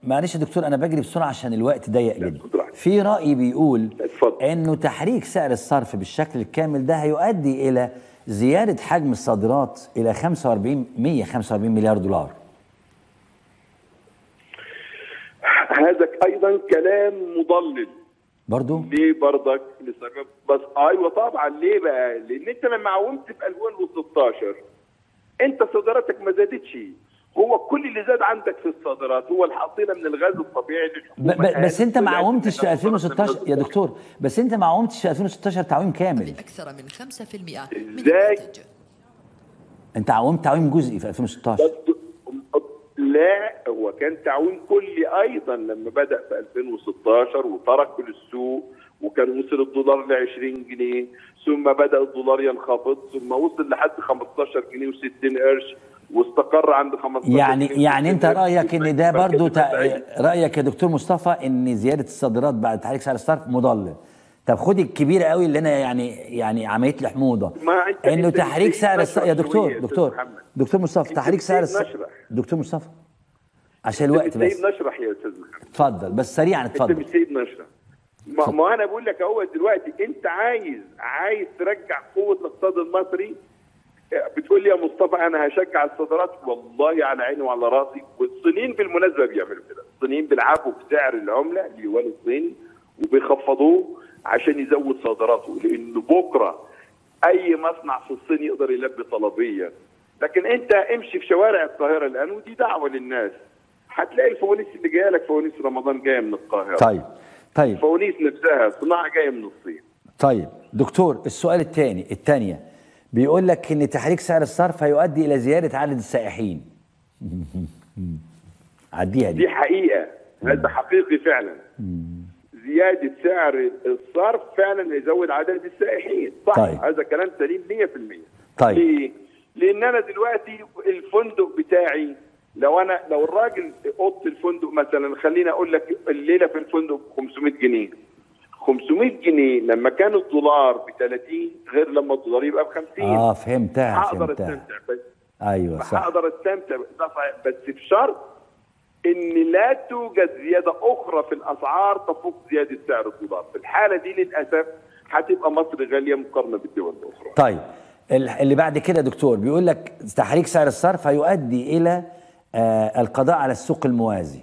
معلش يا دكتور انا بجري بسرعه عشان الوقت ضيق جدا خد راحتك. في راي بيقول اتفضل. انه تحريك سعر الصرف بالشكل الكامل ده هيؤدي الى زياده حجم الصادرات الى 45 145 مليار دولار هذا ايضا كلام مضلل برضو ليه برضك لسبب بس ايوه طبعا ليه بقى؟ لان انت لما عومت في 2016 انت صادراتك ما زادتش هو كل اللي زاد عندك في الصادرات هو اللي حطينا من الغاز الطبيعي ب ب بس انت ما عومتش في لكن 2016 يا دكتور بس انت ما عومتش في 2016 تعويم كامل بأكثر من 5% من إزاي؟ الناتج انت عومت تعويم جزئي في 2016 بس- لا هو كان تعويم كلي ايضا لما بدا في 2016 وترك كل السوق وكان وصل الدولار ل 20 جنيه ثم بدا الدولار ينخفض ثم وصل لحد 15 جنيه و60 قرش واستقر عند 15 يعني جنيه يعني انت و60 قرش. رايك ان ده فكده برضو تع... بتعيد. رايك يا دكتور مصطفى ان زياده الصادرات بعد تحريك سعر الصرف مضلل طب خد الكبيره قوي اللي انا يعني يعني عمليه لي حموضه ما أنت- انه أنت تحريك بتزيد سعر الصرف يا نشرح دكتور شوية يا دكتور أستاذ محمد. دكتور مصطفى أنت تحريك سعر بتزيد الصرف نشرح. دكتور مصطفى عشان الوقت انت مش بس سيد نشرح يا استاذ محمد اتفضل بس سريعا انت اتفضل مش سيد نشرح ما, ما انا بقول لك اهو دلوقتي انت عايز عايز ترجع قوه الاقتصاد المصري بتقول لي يا مصطفى انا هشجع الصادرات والله على عيني وعلى راسي والصينيين بالمناسبه بيعملوا كده الصينيين بيلعبوا في سعر العمله اليوان الصيني وبيخفضوه عشان يزود صادراته لانه بكره اي مصنع في الصين يقدر يلبي طلبيه لكن انت امشي في شوارع القاهره الان ودي دعوه للناس هتلاقي الفوانيس اللي جايه لك فوانيس رمضان جايه من القاهره طيب طيب الفوانيس نفسها صناعه جايه من الصين طيب دكتور السؤال الثاني الثانيه بيقول لك ان تحريك سعر الصرف هيؤدي الى زياده عدد السائحين عديها دي دي حقيقه هذا حقيقي فعلا زياده سعر الصرف فعلا هيزود عدد السائحين صح طيب. هذا كلام سليم 100% طيب. ليه؟ لان انا دلوقتي الفندق بتاعي لو انا لو الراجل اوضه الفندق مثلا خليني اقول لك الليله في الفندق ب 500 جنيه 500 جنيه لما كان الدولار ب 30 غير لما الدولار يبقى ب 50 اه فهمتها هقدر فهمتها استمتع بس ايوه صح هقدر استمتع ده صحيح بس بشرط ان لا توجد زياده اخرى في الاسعار تفوق زياده سعر الدولار في الحاله دي للاسف هتبقى مصر غاليه مقارنه بالدول الاخرى طيب ال- اللي بعد كده يا دكتور بيقول لك تحريك سعر الصرف هيؤدي الى آه القضاء على السوق الموازي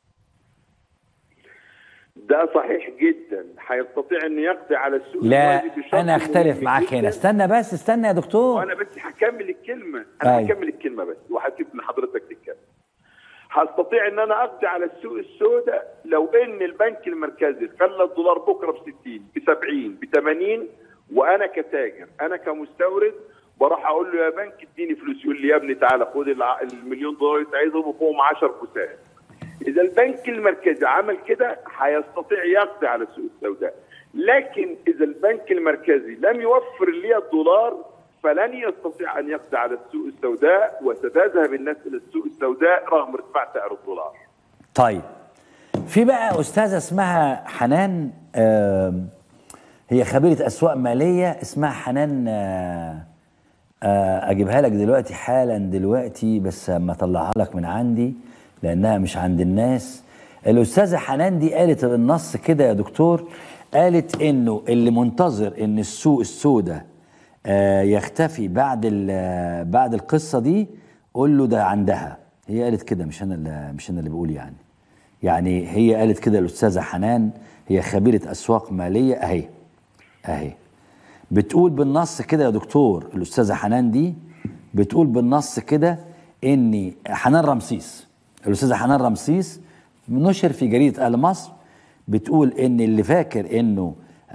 ده صحيح جدا هيستطيع ان يقضي على السوق لا الموازي بشرط انا اختلف مهم معاك جداً. هنا استنى بس استنى يا دكتور وانا بس هكمل الكلمه انا أيوة. هكمل الكلمه بس وهسيب ان حضرتك تتكلم هستطيع ان انا اقضي على السوق السوداء لو ان البنك المركزي خلى الدولار بكره ب 60 ب 70 ب 80 وانا كتاجر انا كمستورد بروح اقول له يا بنك اديني فلوس يقول لي يا ابني تعالى خد الع- المليون دولار اللي انت عايزهم وفوقهم 10 فساد اذا البنك المركزي عمل كده هيستطيع يقضي على السوق السوداء لكن اذا البنك المركزي لم يوفر لي الدولار فلن يستطيع ان يقضي على السوق السوداء وستذهب الناس الى السوق السوداء رغم ارتفاع سعر الدولار طيب في بقى استاذه اسمها حنان آم، هي خبيره اسواق ماليه اسمها حنان آه، آه، اجيبها لك دلوقتي حالا دلوقتي بس اما اطلعها لك من عندي لانها مش عند الناس الاستاذه حنان دي قالت بالنص كده يا دكتور قالت انه اللي منتظر ان السوق السوداء آه، يختفي بعد ال- بعد القصه دي قول له ده عندها هي قالت كده مش انا اللي مش انا اللي بقول يعني يعني هي قالت كده الاستاذه حنان هي خبيره اسواق ماليه اهي اهي بتقول بالنص كده يا دكتور الاستاذه حنان دي بتقول بالنص كده ان حنان رمسيس الاستاذه حنان رمسيس نشر في جريده اهل مصر بتقول ان اللي فاكر انه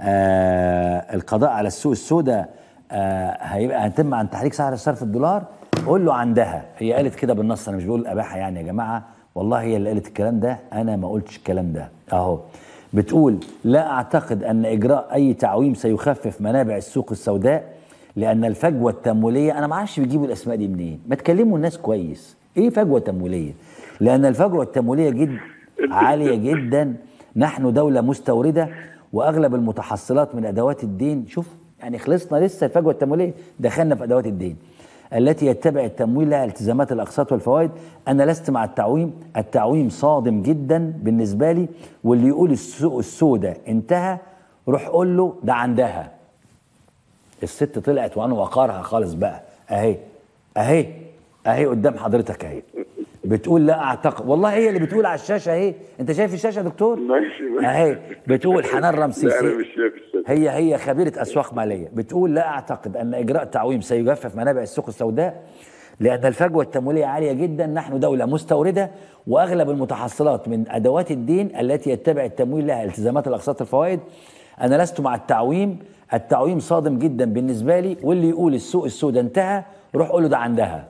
آه القضاء على السوق السوداء آه هيبقى هيتم عن تحريك سعر صرف الدولار قول له عندها هي قالت كده بالنص انا مش بقول اباحه يعني يا جماعه والله هي اللي قالت الكلام ده انا ما قلتش الكلام ده اهو بتقول لا اعتقد ان اجراء اي تعويم سيخفف منابع السوق السوداء لان الفجوه التمويليه انا ما اعرفش بيجيبوا الاسماء دي منين ما تكلموا الناس كويس ايه فجوه تمويليه لان الفجوه التمويليه جد عاليه جدا نحن دوله مستورده واغلب المتحصلات من ادوات الدين شوف يعني خلصنا لسه الفجوه التمويليه دخلنا في ادوات الدين التي يتبع التمويل لها التزامات الاقساط والفوائد انا لست مع التعويم التعويم صادم جدا بالنسبه لي واللي يقول السوق السوداء انتهى روح قول له ده عندها الست طلعت وانا وقارها خالص بقى اهي اهي اهي قدام حضرتك اهي بتقول لا اعتقد والله هي اللي بتقول على الشاشه اهي انت شايف الشاشه يا دكتور ماشي ماشي اهي بتقول حنان رمسيس لا انا مش شايف الشاشة. هي هي خبيرة أسواق مالية بتقول لا أعتقد أن إجراء تعويم سيجفف منابع السوق السوداء لأن الفجوة التمويلية عالية جدا نحن دولة مستوردة وأغلب المتحصلات من أدوات الدين التي يتبع التمويل لها التزامات الأقساط الفوائد أنا لست مع التعويم التعويم صادم جدا بالنسبة لي واللي يقول السوق السوداء انتهى روح قول له ده عندها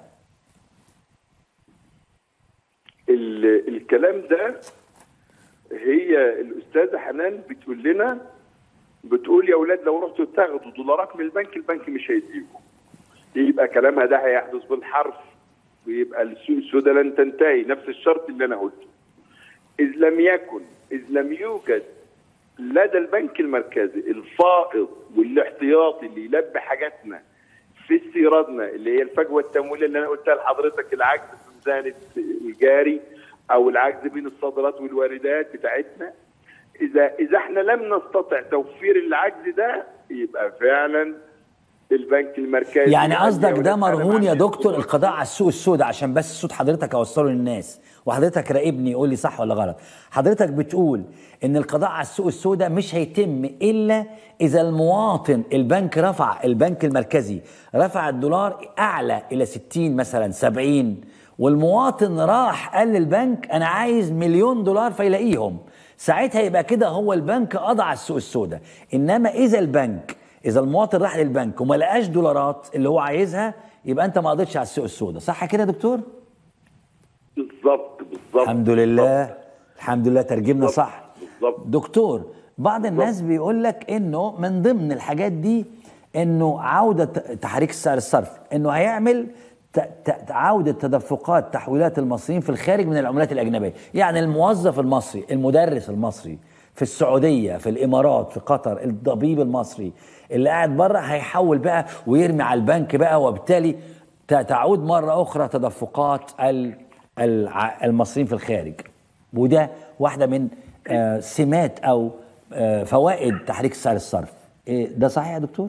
ال- الكلام ده هي الاستاذه حنان بتقول لنا بتقول يا اولاد لو رحتوا تاخدوا دولارات من البنك البنك مش هيديكم يبقى كلامها ده هيحدث بالحرف ويبقى السوق السوداء لن تنتهي نفس الشرط اللي انا قلته اذ لم يكن اذ لم يوجد لدى البنك المركزي الفائض والاحتياطي اللي يلبي حاجاتنا في استيرادنا اللي هي الفجوه التمويليه اللي انا قلتها لحضرتك العجز في ميزان الجاري او العجز بين الصادرات والواردات بتاعتنا اذا اذا احنا لم نستطع توفير العجز ده يبقى فعلا البنك المركزي يعني قال قصدك يا ده ولاد أنا ما مرهون يا عنديش دكتور دولار. القضاء على السوق السوداء عشان بس صوت حضرتك اوصله للناس وحضرتك راقبني يقول لي صح ولا غلط حضرتك بتقول ان القضاء على السوق السوداء مش هيتم الا اذا المواطن البنك رفع البنك المركزي رفع الدولار اعلى الى 60 مثلا 70 والمواطن راح قال للبنك انا عايز مليون دولار فيلاقيهم ساعتها يبقى كده هو البنك قضى على السوق السوداء انما اذا البنك اذا المواطن راح للبنك وما لقاش دولارات اللي هو عايزها يبقى انت ما قضيتش على السوق السوداء صح كده يا دكتور بالظبط بالظبط الحمد لله الحمد لله ترجمنا بالظبط. صح بالظبط. دكتور بعض الناس بيقول لك انه من ضمن الحاجات دي انه عوده تحريك السعر الصرف انه هيعمل ت- ت- عودة تدفقات تحويلات المصريين في الخارج من العملات الأجنبية يعني الموظف المصري المدرس المصري في السعودية في الإمارات في قطر الطبيب المصري اللي قاعد بره هيحول بقى ويرمي على البنك بقى وبالتالي ت- تعود مرة أخرى تدفقات ال- الع- المصريين في الخارج وده واحدة من آه، سمات أو آه، فوائد تحريك سعر الصرف إيه ده صحيح يا دكتور؟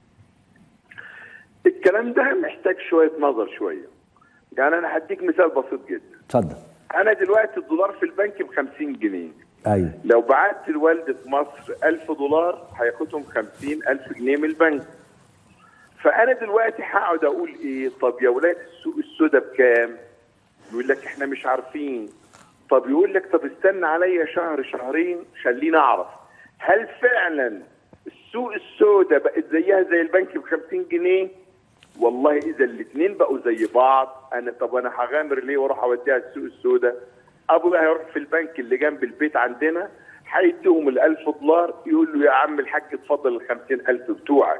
الكلام ده محتاج شويه نظر شويه يعني انا هديك مثال بسيط جدا اتفضل انا دلوقتي الدولار في البنك ب 50 جنيه ايوه لو بعت لوالدة مصر 1000 دولار هياخدهم 50000 جنيه من البنك فانا دلوقتي هقعد اقول ايه طب يا ولاد السوق السوداء بكام يقول لك احنا مش عارفين طب يقول لك طب استنى عليا شهر شهرين خليني اعرف هل فعلا السوق السوداء بقت زيها زي البنك ب 50 جنيه والله اذا الاثنين بقوا زي بعض انا طب انا هغامر ليه واروح اوديها السوق السوداء ابويا هيروح في البنك اللي جنب البيت عندنا هيديهم ال 1000 دولار يقول له يا عم الحاج اتفضل ال 50000 بتوعك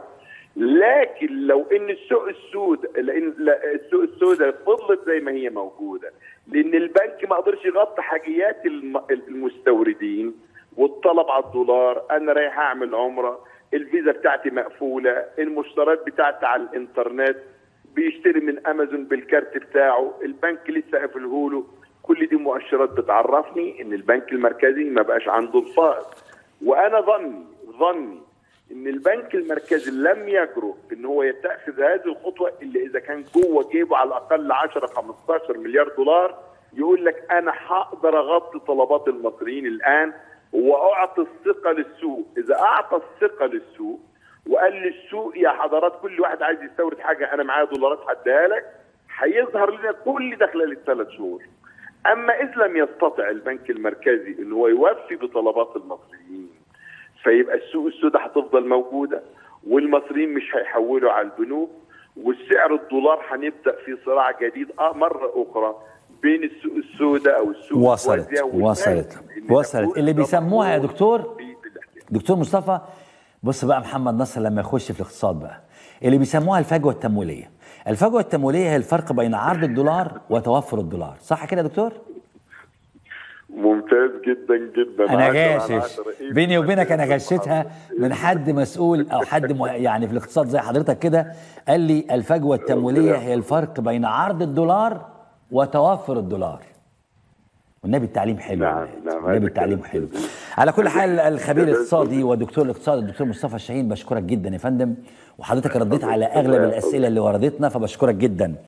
لكن لو ان السوق السوداء لان لا- السوق السوداء فضلت زي ما هي موجوده لان البنك ما قدرش يغطي حاجيات الم- المستوردين والطلب على الدولار انا رايح اعمل عمره الفيزا بتاعتي مقفوله المشتريات بتاعتي على الانترنت بيشتري من امازون بالكارت بتاعه البنك لسه قافله له كل دي مؤشرات بتعرفني ان البنك المركزي ما بقاش عنده الفائض وانا ظني ظني ان البنك المركزي لم يجرؤ ان هو يتخذ هذه الخطوه الا اذا كان جوه جيبه على الاقل 10 15 مليار دولار يقول لك انا هقدر اغطي طلبات المصريين الان واعطي الثقه للسوق اذا اعطى الثقه للسوق وقال للسوق يا حضرات كل واحد عايز يستورد حاجه انا معايا دولارات هديها لك هيظهر لنا كل ده خلال الثلاث شهور اما اذ لم يستطع البنك المركزي ان هو يوفي بطلبات المصريين فيبقى السوق السوداء هتفضل موجوده والمصريين مش هيحولوا على البنوك والسعر الدولار هنبدا في صراع جديد اه مره اخرى بين السوق السوداء او السوق وصلت الواسعة والفارق. وصلت لأن وصلت كل اللي ده بيسموها يا مربوط دكتور بالاحتياط. دكتور مصطفى بص بقى محمد نصر لما يخش في الاقتصاد بقى اللي بيسموها الفجوه التمويليه الفجوه التمويليه هي الفرق بين عرض الدولار وتوفر الدولار صح كده يا دكتور ممتاز جدا جدا انا عشرة على غاشش عشرة. إيه بيني وبينك انا الممتاز غشيتها من حد مسؤول او حد م... يعني في الاقتصاد زي حضرتك كده قال لي الفجوه التمويليه هي الفرق بين عرض الدولار وتوفر الدولار والنبي التعليم حلو يا نعم، ولاد. نعم، والنبي هذا التعليم كلام حلو جميل. على كل حال الخبير كده الاقتصادي ودكتور الاقتصاد الدكتور مصطفى الشاهين بشكرك جدا يا فندم وحضرتك رديت على اغلب الله الاسئله اللي وردتنا فبشكرك جدا